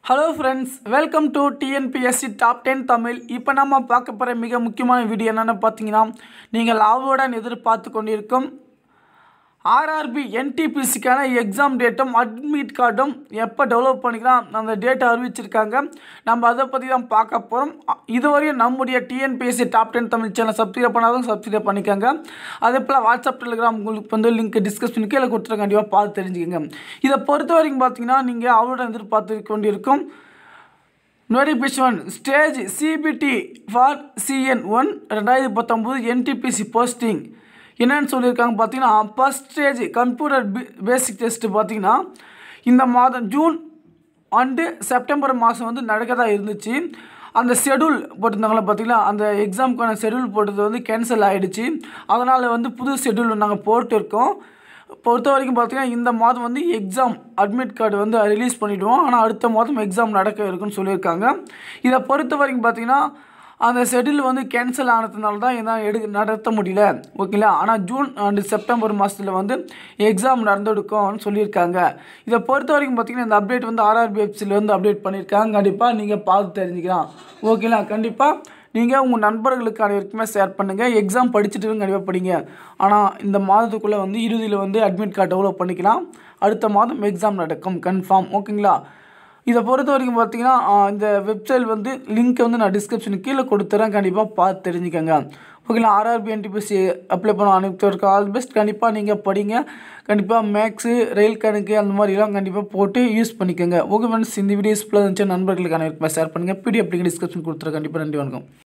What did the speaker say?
hello friends welcome to TNPSC top ten Tamil இப்போ நம்ம பார்க்க போகிற மிக முக்கியமான வீடியோ என்னென்னு பார்த்தீங்கன்னா நீங்கள் ஆர்வமுடன் எதிர்பார்த்து கொண்டிருக்கும் ஆர்ஆர்பி என்டிபிசிக்கான எக்ஸாம் டேட்டும் அட்மிட் கார்டும் எப்போ டெவலப் பண்ணிக்கலாம் அந்த டேட்டை அறிவிச்சிருக்காங்க நம்ம அதை பற்றி தான் பார்க்க போகிறோம் இதுவரையும் நம்முடைய TNPSC top ten Tamil channel subscribe பண்ணாலும் சப்ஸ்கிரைப் பண்ணிக்கோங்க அதே போல் வாட்ஸ்அப் டெலிகிராம் உங்களுக்கு வந்து லிங்க் டிஸ்கஷன் கீழே கொடுத்துருங்க கண்டிப்பாக பார்த்து தெரிஞ்சுக்கோங்க இதை பொறுத்த வரைக்கும் பார்த்தீங்கன்னா நீங்கள் அவருடன் எதிர்பார்த்து கொண்டிருக்கும் notification stage CBT for CEN one ரெண்டாயிரத்தி பத்தொம்போது என்டிபிசி போஸ்டிங் என்னன்னு சொல்லியிருக்காங்க பார்த்தீங்கன்னா first stage computer basic test பார்த்தீங்கன்னா இந்த மாதம் ஜூன் அண்டு செப்டம்பர் மாதம் வந்து நடக்க தான் இருந்துச்சு அந்த ஷெடியூல் போட்டிருந்தாங்களா பார்த்தீங்களா அந்த எக்ஸாமுக்கான ஷெடியூல் போட்டது வந்து கேன்சல் ஆகிடுச்சு அதனால் வந்து புது ஷெடியூல் நாங்கள் போட்டிருக்கோம் பொறுத்த வரைக்கும் பார்த்தீங்கன்னா இந்த மாதம் வந்து எக்ஸாம் அட்மிட் கார்டு வந்து ரிலீஸ் பண்ணிவிடுவோம் ஆனால் அடுத்த மாதம் எக்ஸாம் நடக்க இருக்குன்னு சொல்லியிருக்காங்க இதை பொறுத்த வரைக்கும் பார்த்தீங்கன்னா அந்த ஷெடியூல் வந்து கேன்சல் ஆனதுனால தான் எதாவது எடு நடத்த முடியல ஓகேங்களா ஆனால் ஜூன் அண்டு செப்டம்பர் மாதத்தில் வந்து எக்ஸாம் நடந்துடுக்கும்னு சொல்லியிருக்காங்க இதை பொறுத்த வரைக்கும் பார்த்தீங்கன்னா இந்த அப்டேட் வந்து ஆர்ஆர்பி வெப்சைட்டில் வந்து அப்டேட் பண்ணியிருக்காங்க கண்டிப்பாக நீங்கள் பார்த்து தெரிஞ்சுக்கலாம் ஓகேங்களா கண்டிப்பாக நீங்கள் உங்கள் நண்பர்களுக்கு அனைவருக்குமே ஷேர் பண்ணுங்கள் எக்ஸாம் படிச்சுட்டு கண்டிப்பாக படிங்க ஆனால் இந்த மாதத்துக்குள்ளே வந்து இறுதியில் வந்து அட்மிட் கார்டு டெவலப் பண்ணிக்கலாம் அடுத்த மாதம் எக்ஸாம் நடக்கும் கன்ஃபார்ம் ஓகேங்களா இதை பொறுத்த வரைக்கும் பார்த்தீங்கன்னா இந்த வெப்சைட் வந்து லிங்க்கை வந்து நான் டிஸ்கிரிப்ஷனுக்கு கீழே கொடுத்துறேன் கண்டிப்பாக பார்த்து தெரிஞ்சுக்கோங்க ஓகேங்களா ஆர்ஆர்பி என்டிபிசி அப்ளை பண்ண அனைத்து ஆல் பெஸ்ட் கண்டிப்பாக நீங்கள் படிங்க கண்டிப்பாக மேக்ஸு ரயில் கணக்கு அந்த மாதிரிலாம் கண்டிப்பாக போட்டு யூஸ் பண்ணிக்கோங்க ஓகே ஃப்ரெண்ட்ஸ் இந்த வீடியோஸ் இருந்துச்சு நண்பர்களுக்கு அனைவருக்குமே ஷேர் பண்ணுங்கள் பிடி அப்படிங்கிற டிஸ்கிரிப்ஷன் கொடுத்துறேன் கண்டிப்பாக நன்றி வணக்கம்